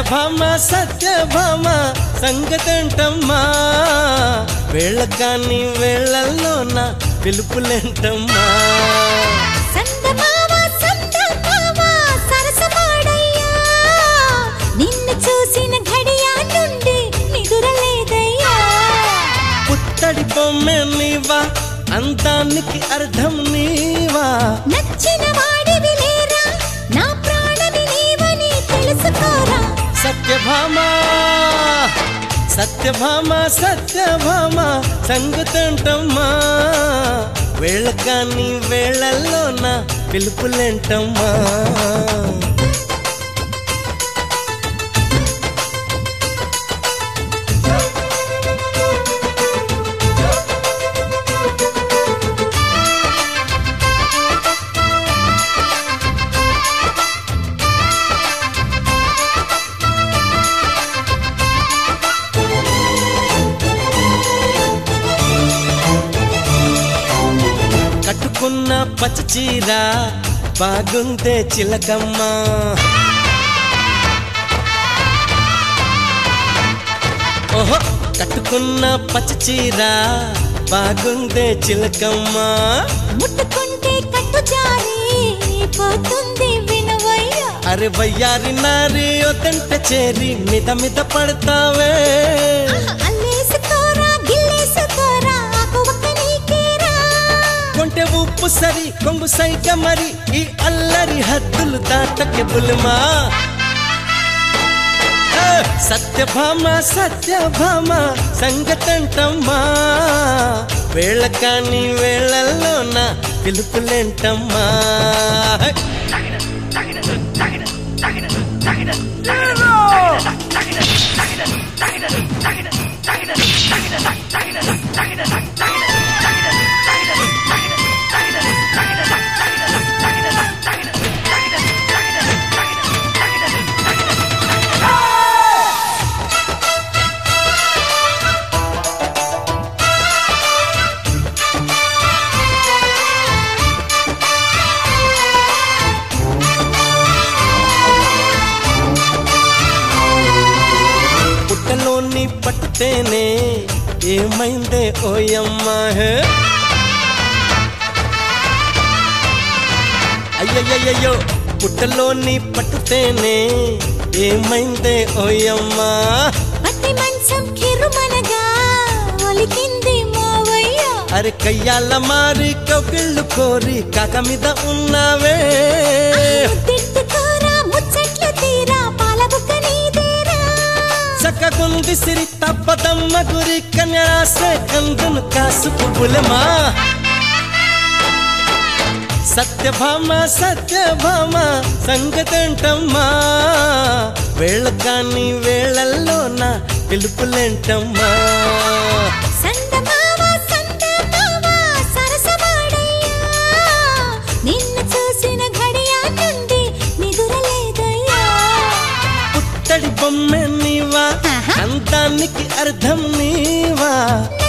సత్యభామ సత్యభామ సంగతంటమ్మా వేళ కాని వేళల్లోన పిలుపులేంటమ్మా సందమామ సందమామ సరసమాడయ్యా నిన్ను చూసిన ఘడియా నుండి నిదురలేదయ్యా పుత్తడి బొమ్మె నీవా అందానికి అర్థం నీవా నచ్చిన వాడివి లేరా నా ప్రాణమి నీవని తెలుసుకోరా సత్యభామ సత్యభామ సత్యభామ సంగతంటమ్మా వేళ కాని వేళల్లోన పిలుపులేంటమ్మా కట్టుకున్న పచ్చ చీర బాగుందే చిలకమ్మ ఓహో కట్టుకున్న పచ్చ చీర బాగుందే చిలకమ్మ ముట్టుకుంటే కట్టు జారి పోతుంది వినవయ్యా అరే వయ్యారి నారి ఒదంట చేరి మిద మిద పడతావే అల్లేసుకోరా గిల్లేసుకోరా ఆకు ఒక్క నీకేరా కొంటె ఉప్పు సరి కొంగు సైక మరి ఈ అల్లరి హద్దులు దాటకే బుల్మా ఏ, సత్యభామ సత్యభామ సంగతంటమ్మా వేళ కాని వేళల్లోన పిలుపులేంటమ్మా పుట్టలోని పట్టుతేనే ఏమైందే ఓయమ్మా హే? అయ్యయ్యయ్యో పుట్టలోని పట్టుతేనే ఏమైందే ఓయమ్మా పట్టి మంచం కిరుమనగా ఒలికింది మోవయ్యా అరే కయ్యాల మారి కౌగిళ్ళు కోరి కాక మీద ఉన్నావే తిట్టుకోరా ముచ్చట్లు తీరా పాల బుక్క నీదేరా చక్కగుంది సిరి తప్పదమ్మ గురి కన్యాసే కందును కాసు పువ్వులమా సత్యభామ సత్యభామ సంగతంటమ్మా వేళ కాని వేళల్లోన పిలుపులేంటమ్మా సందమామ సందమామ సరసమాడయ్యా నిన్ను చూసిన ఘడియా నుండి నిదురలేదయ్యా పుత్తడి బొమ్మె నీవా ఆహా. అందానికి అర్థం నీవా నా